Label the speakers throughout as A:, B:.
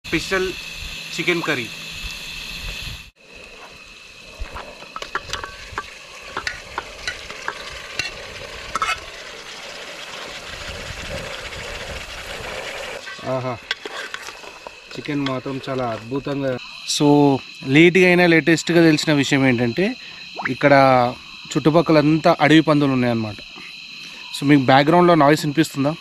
A: Special chicken curry ఆహా chicken మాత్రం చాలా అద్భుతంగా సో లేట్గా అయినా లేటెస్ట్గా తెలిసిన విషయం ఏంటంటే ఇక్కడ చుట్టుపక్కల అంతా అడవి పందులు ఉన్నాయన్నమాట సో మీకు బ్యాక్గ్రౌండ్లో నాయిస్ వినిపిస్తుందా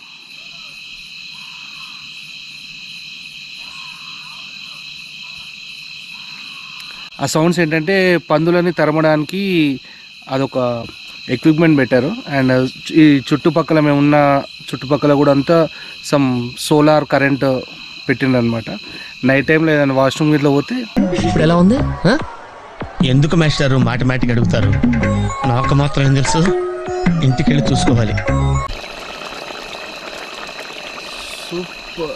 A: ఆ సౌండ్స్ ఏంటంటే పందులని తరమడానికి అదొక ఎక్విప్మెంట్ పెట్టారు అండ్ ఈ చుట్టుపక్కల మేము ఉన్న చుట్టుపక్కల కూడా అంతా సమ్ సోలార్ కరెంట్ పెట్టిండ్రు అనమాట నైట్ టైంలో ఏదైనా వాష్రూమ్ ఇట్లా పోతే
B: ఇప్పుడు ఎలా ఉంది ఆ?
C: ఎందుకు మాస్టారు మాటమాటిక్ అడుగుతారు నాకు మాత్రం ఏం తెలుసు ఇంటికి వెళ్ళి చూసుకోవాలి
A: సూపర్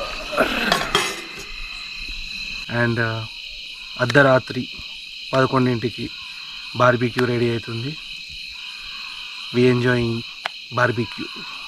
A: అండ్ అర్ధరాత్రి పదకొండింటికి బార్బిక్యూ రెడీ అవుతుంది వి ఎంజాయింగ్ బార్బిక్యూ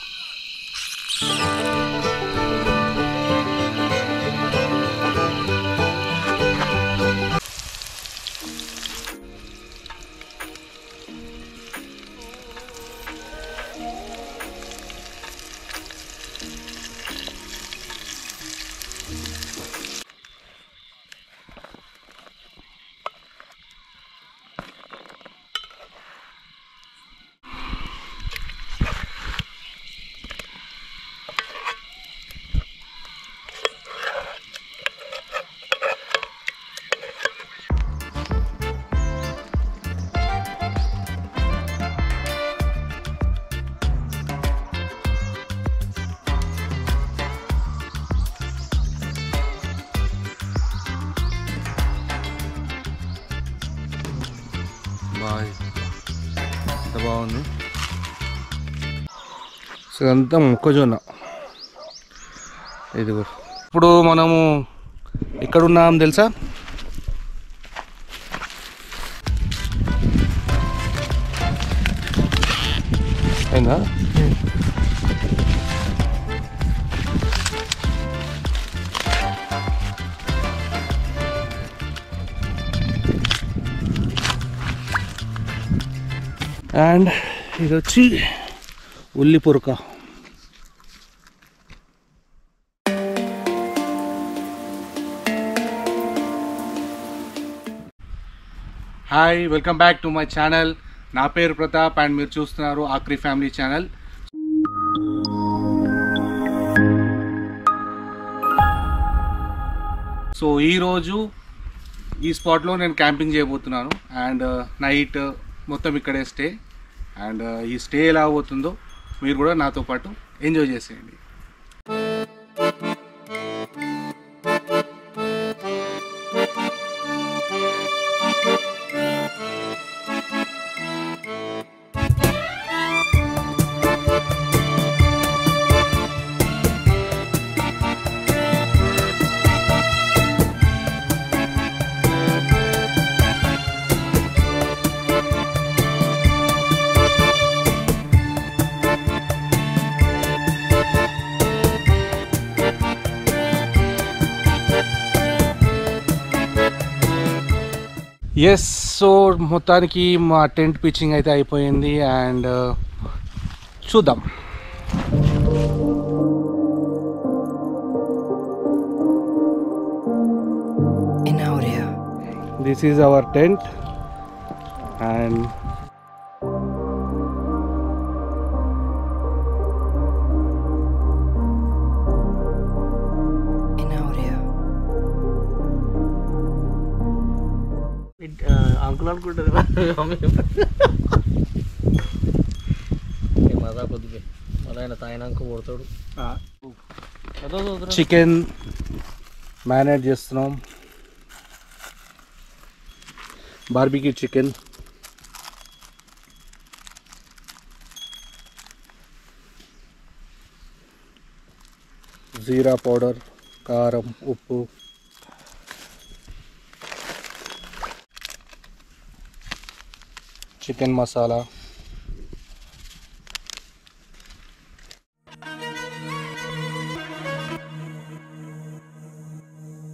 A: బాయ్ ఎంత బాగుంది సో ఇదంతా మొక్కజొన్న ఇది కూడా ఇప్పుడు మనము ఎక్కడున్నాం తెలుసా అయిందా అండ్ ఇది వచ్చి ఉల్లి పొరక hi welcome back to my channel నా పేరు ప్రతాప్ అండ్ మీరు చూస్తున్నారు ఆక్రి ఫ్యామిలీ ఛానల్ సో ఈరోజు ఈ స్పాట్లో నేను క్యాంపింగ్ చేయబోతున్నాను అండ్ నైట్ మొత్తం ఇక్కడే స్టే అండ్ ఈ స్టే ఎలా అవుతుందో మీరు కూడా నాతో పాటు ఎంజాయ్ చేసేయండి ఎస్ సో మొత్తానికి మా టెంట్ పిచ్చింగ్ అయితే అయిపోయింది అండ్ చూద్దాం
D: in audio.
A: This is our tent and
D: In audio.
B: Uncle అనుకుంటుంది మజా కొద్దిగా మళ్ళీ ఆయన తాగినాక కొడతాడు
A: చికెన్ మ్యారినేట్ చేస్తున్నాం బార్బిక్యూ చికెన్ జీరా పౌడర్ కారం ఉప్పు చికెన్ మసాలా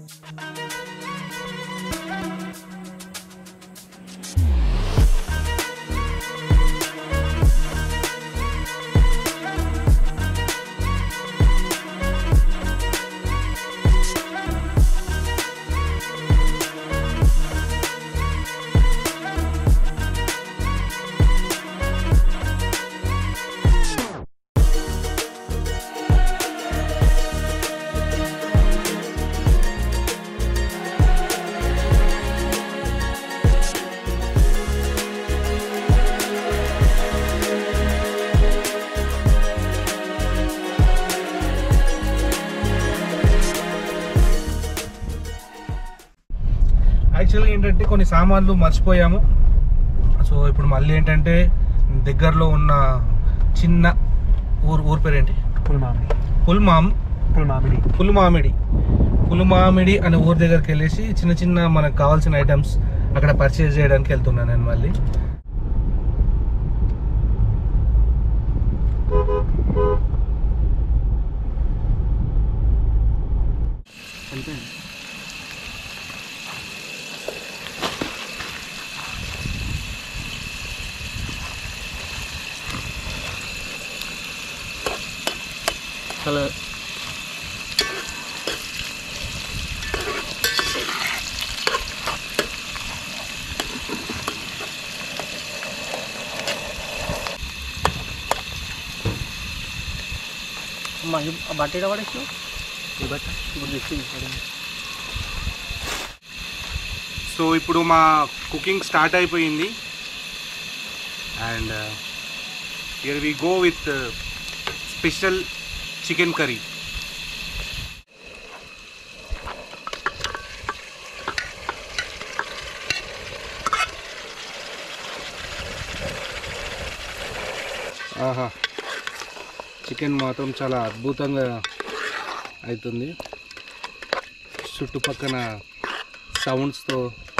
A: యాక్చువల్గా ఏంటంటే కొన్ని సామాన్లు మర్చిపోయాము సో ఇప్పుడు మళ్ళీ ఏంటంటే దగ్గరలో ఉన్న చిన్న ఊరు ఊరు పేరేంటి
B: పుల్మామిడి
A: పుల్మామ్
B: పుల్మామిడి
A: పుల్మామిడి పుల్మామిడి అనే ఊరు దగ్గరికి వెళ్ళేసి చిన్న చిన్న మనకు కావాల్సిన ఐటమ్స్ అక్కడ పర్చేజ్ చేయడానికి వెళ్తున్నాను నేను మళ్ళీ
B: అలా అమ్మా ఈ- ఆ బట్ట పడేసి ఈ బట్ట ఇప్పుడు తెచ్చింది పడింది.
A: సో ఇప్పుడు మా కుకింగ్ స్టార్ట్ అయిపోయింది and here we go with special chicken curry ఆహా చికెన్ మాత్రం చాలా అద్భుతంగా అవుతుంది చుట్టుపక్కన సౌండ్స్తో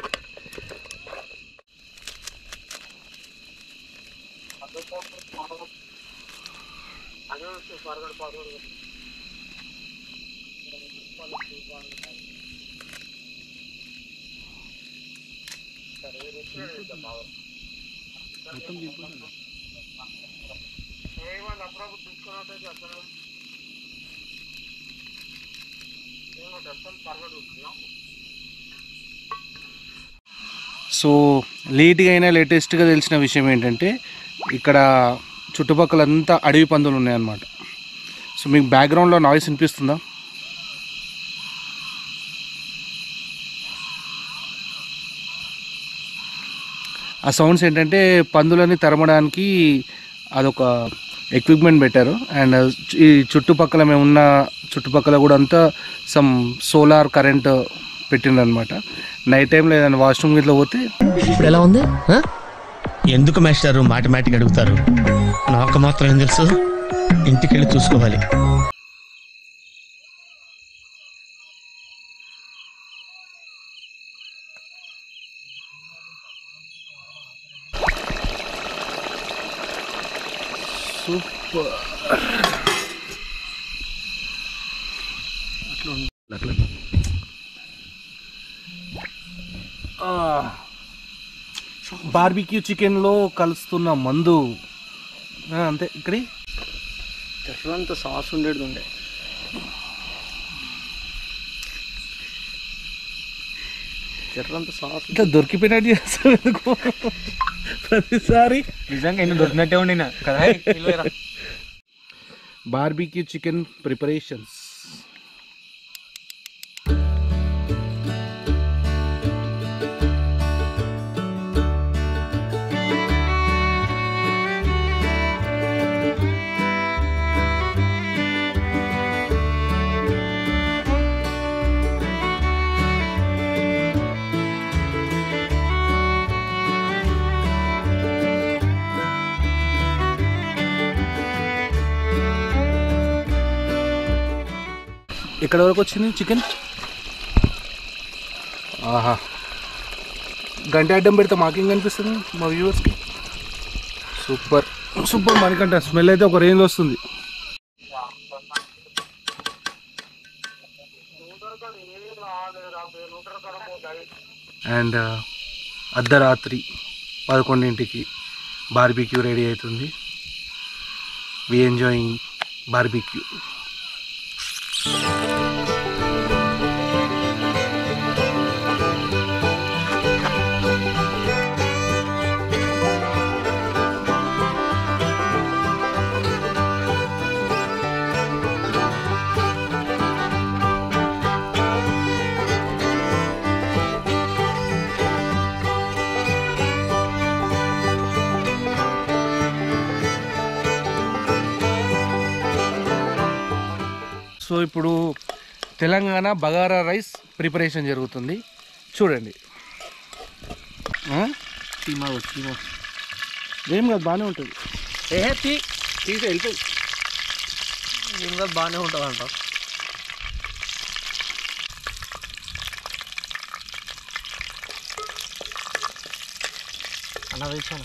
A: సో లేట్గా అయినా లేటెస్ట్గా తెలిసిన విషయం ఏంటంటే ఇక్కడ చుట్టుపక్కల అంతా అడవి పందులు ఉన్నాయన్నమాట సో మీకు బ్యాక్గ్రౌండ్లో నాయిస్ వినిపిస్తుందా ఆ సౌండ్స్ ఏంటంటే పందులని తరమడానికి అదొక ఎక్విప్మెంట్ పెట్టారు అండ్ ఈ చుట్టుపక్కల మేము ఉన్న చుట్టుపక్కల కూడా అంతా సమ్ సోలార్ కరెంట్ పెట్టిండ్రు అనమాట నైట్ టైంలో ఏదైనా వాష్రూమ్ ఇట్లా పోతే
B: ఇప్పుడు ఎలా ఉంది ఆ?
C: ఎందుకు మాస్టారు మాటిమాటికి అడుగుతారు నాకు మాత్రం ఏం తెలుసు ఇంటికి వెళ్ళి చూసుకోవాలి
A: సూపర్ అట్లా ఉంది అట్లా బార్బిక్యూ చికెన్లో కలుస్తున్న మందు ఆ, అంతే ఇక్కడి
B: చెట్లంతా సాస్ ఉండేది ఉండే చెట్లంతా సాస్
A: ఇట్లా దొరికిపోయినట్టు చేస్తాం ఎందుకు ప్రతిసారి
B: నిజంగా ఎన్ని దొరికినట్టే ఉండినా కదా
A: బార్బిక్యూ చికెన్ ప్రిపరేషన్స్ ఎక్కడ వరకు వచ్చింది చికెన్ ఆహా గంట అడ్డం పెడితే మాకేం కనిపిస్తుంది మా వ్యూవర్స్కి సూపర్ సూపర్ మనకంట స్మెల్ అయితే ఒక రేంజ్ వస్తుంది అండ్ అర్ధరాత్రి పదకొండింటికి బార్బిక్యూ రెడీ అవుతుంది వి ఎంజాయింగ్ బార్బిక్యూ సో ఇప్పుడు తెలంగాణ బగారా రైస్ ప్రిపరేషన్ జరుగుతుంది చూడండి ఆ?
B: సీమా సీమా
A: ఏం కాదు బాగానే ఉంటుంది
B: ఏ తీ
A: తీసి వెళ్ళిపోయి
B: ఏం కాదు బాగానే ఉంటుంది అంట అన్న వేసాను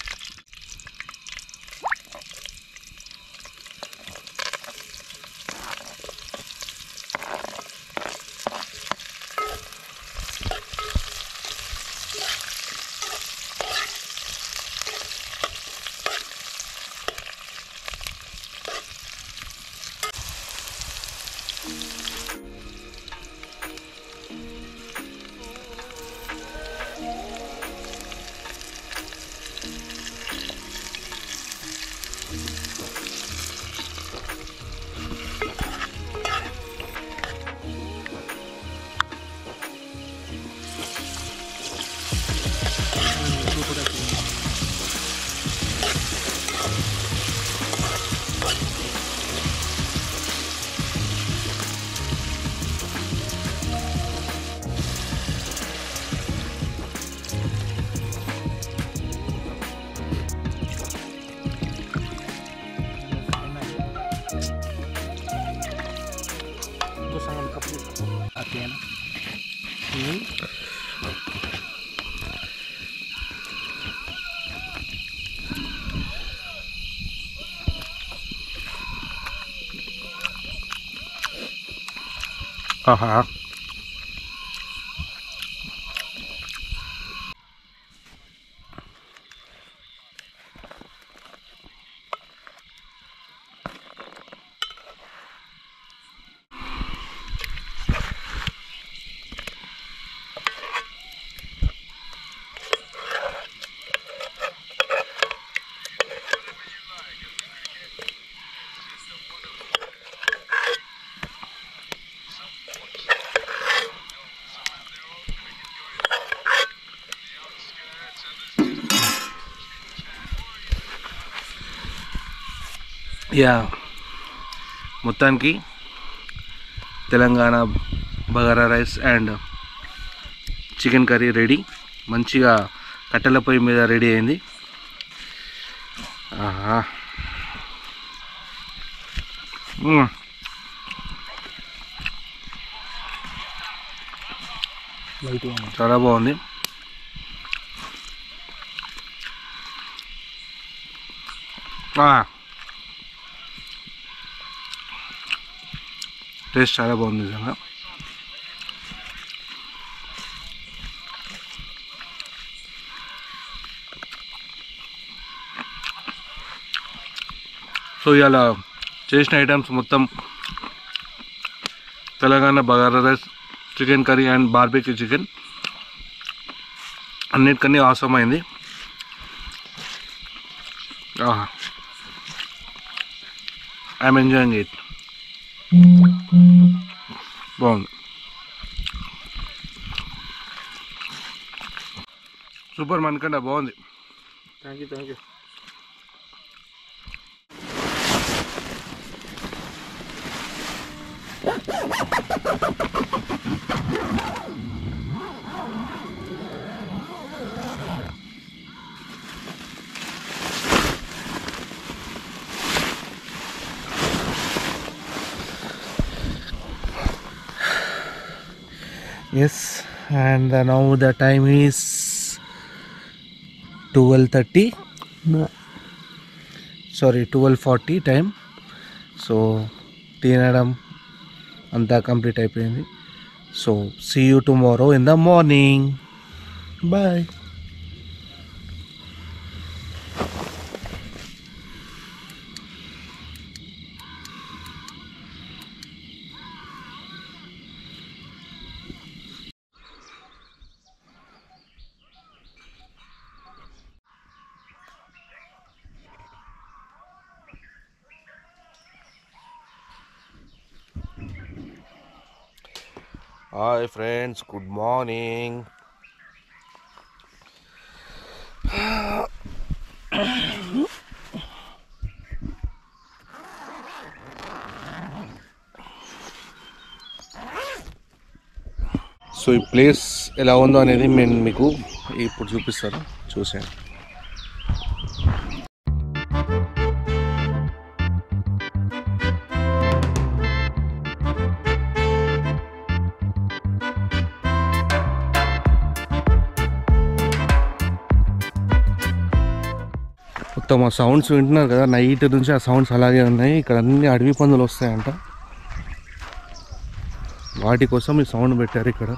A: ఆహా యా మొత్తానికి Telangana bagara rice and chicken curry ready మంచిగా కట్టెల పొయ్యి మీద రెడీ అయింది ఆహా మ్మ్. చాలా బాగుంది ఆ. టేస్ట్ చాలా బాగుంది నిజంగా సో ఇలా చేసిన ఐటమ్స్ మొత్తం Telangana bagara rice chicken curry and barbecue chicken అన్నిటికన్నీ అవసరం అయింది ఐఎమ్ ఎంజాయింగ్ ఇట్ బాగుంది సూపర్ మనకండ బాగుంది
B: thank you thank you
A: Yes, and uh, now the time is 12:30. Sorry, 12:40 time. So తినడం అంతా కంప్లీట్ అయిపోయింది so see you tomorrow in the morning bye hi friends good morning so ఈ place ఎలా ఉందో అనేది నేను మీకు ఇప్పుడు చూపిస్తాను చూసాను మొత్తం ఆ సౌండ్స్ వింటున్నారు కదా నైట్ నుంచి ఆ సౌండ్స్ అలాగే ఉన్నాయి ఇక్కడ అన్ని అడవి పందులు వస్తాయంట వాటి కోసం ఈ సౌండ్ పెట్టారు ఇక్కడ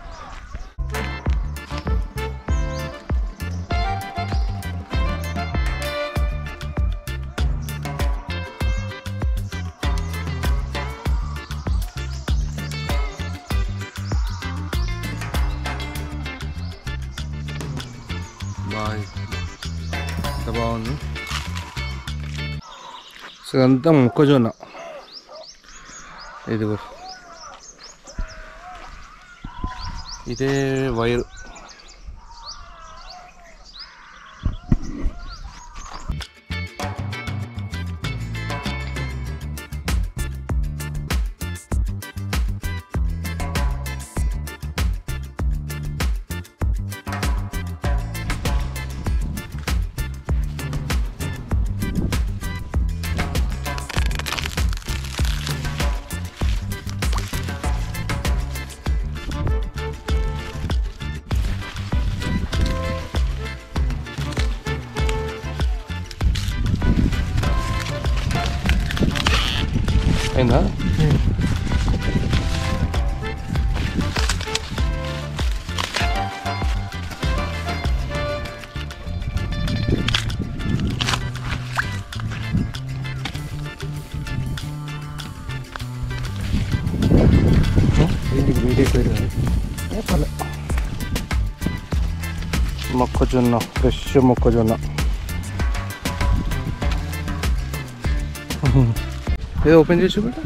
A: బాయ్ ఎంత బాగుంది సో ఇదంతా మొక్కజొన్న ఇదిగో ఇదే వైర్ అయిందా మొక్కజొన్న ఫ్రెష్ మొక్కజొన్న ఏదో ఓపెన్ చేసి చూపెట్టు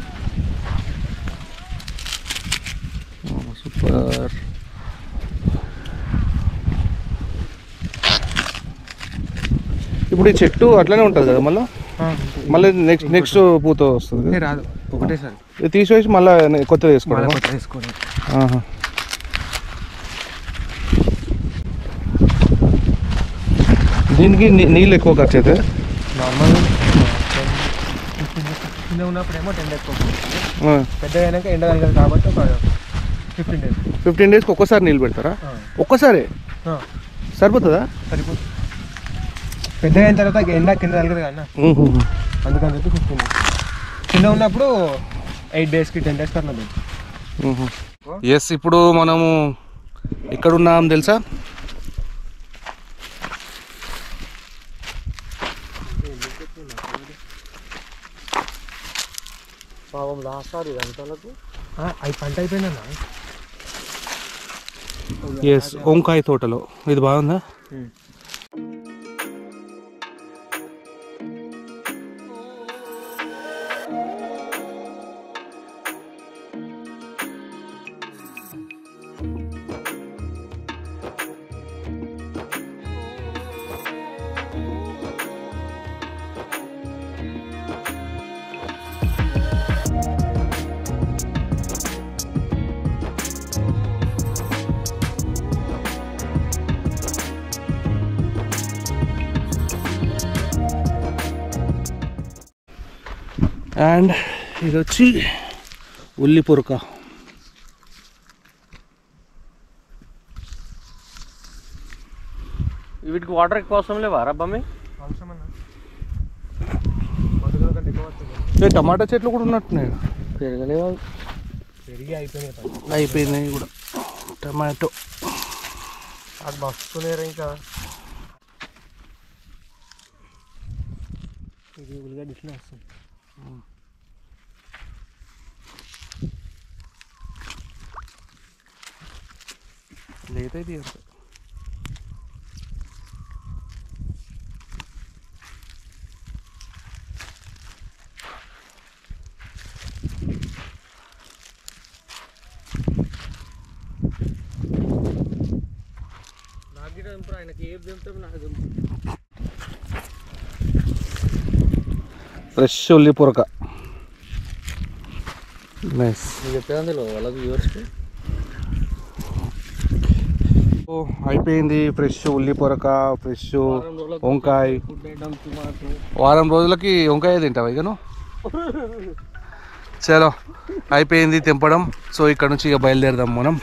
A: సూపర్ ఇప్పుడు ఈ చెట్టు అట్లనే ఉంటుంది కదా మళ్ళీ మళ్ళీ నెక్స్ట్ నెక్స్ట్ పూత వస్తుంది కదా?
B: రాదు ఒకటేసారి
A: ఇది తీసివేసి మళ్ళీ కొత్తది వేసుకోవడం
B: కొత్త వేసుకోవడం
A: ఆహా. దీనికి నీ- నీళ్ళు ఎక్కువ ఖర్చు అయితే
B: నార్మల్ చిన్న ఉన్నప్పుడేమో టెన్ డేస్ పెద్ద అయినాక ఎండ కలగదు కాబట్టి ఒక ఫిఫ్టీన్ డేస్
A: ఫిఫ్టీన్ డేస్కి ఒక్కసారి నీళ్ళు పెడతారా ఒక్కసారి సరిపోతుందా
B: సరిపోతుంది పెద్ద అయిన తర్వాత ఎండ కింద కలగదు కదా
A: ఊహు.
B: అందుకని చెప్పి ఫిఫ్టీన్ డేస్ చిన్న ఉన్నప్పుడు ఎయిట్ డేస్కి టెన్ డేస్కి అట్లా లేదు
A: ఊహు. ఎస్ ఇప్పుడు మనము ఎక్కడున్నాం తెలుసా
B: పాపం లాస్ట్ సార్ ఇదంతలకు అవి పంట అయిపోయిందన్నా
A: ఎస్ వంకాయ తోటలో ఇది బాగుందా అండ్ ఇది వచ్చి ఉల్లి పొరక
B: వీటికి వాటర్ ఎక్కువ అవసరం లేవా రబ్బమ్మి అవసరం అన్న మందుల కంటే ఎక్కువ వస్తుంది
A: ఏ టమాటా చెట్లు కూడా ఉన్నట్టున్నాయి
B: పెరగలేవు తిరిగి అయిపోయినాయి పని
A: అయిపోయినాయి కూడా టమాటో
B: అది మస్తున్నారు ఇంకా ఇది ఉల్లిగడ్డ ఇట్లా వస్తుంది
A: లేట్ అయితే అంత
B: నాకు గిట్ట దింపురా, ఆయనకి ఏం దింపుతావు నాకు దింపు
A: ఫ్రెష్ ఉల్లి పొరక నైస్
B: నువ్వు చెప్పేది వాళ్ళకి వ్యూవర్స్కి
A: ఓ, అయిపోయింది ఫ్రెష్ ఉల్లి పొరక ఫ్రెష్ వంకాయ
B: ఫుడ్ ఐటమ్ టమాటో
A: వారం రోజులకి వంకాయ తింటావా ఇక నువ్వు చలో అయిపోయింది తెంపడం సో ఇక్కడ నుంచి ఇక బయలుదేరదాం మనం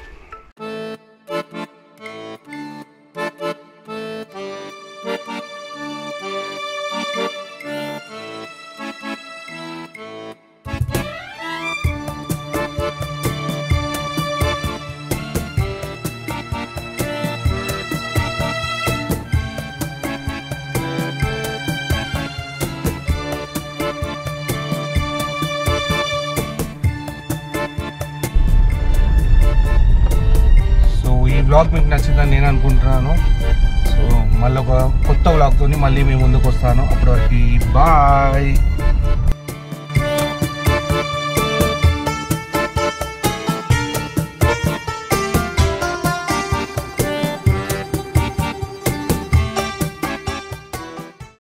A: సో ఈ బ్లాగ్ మీకు నచ్చిందని నేను అనుకుంటున్నాను సో మళ్ళీ ఒక కొత్త బ్లాగ్తో మళ్ళీ మీ ముందుకు వస్తాను అప్పటి వరకు బాయ్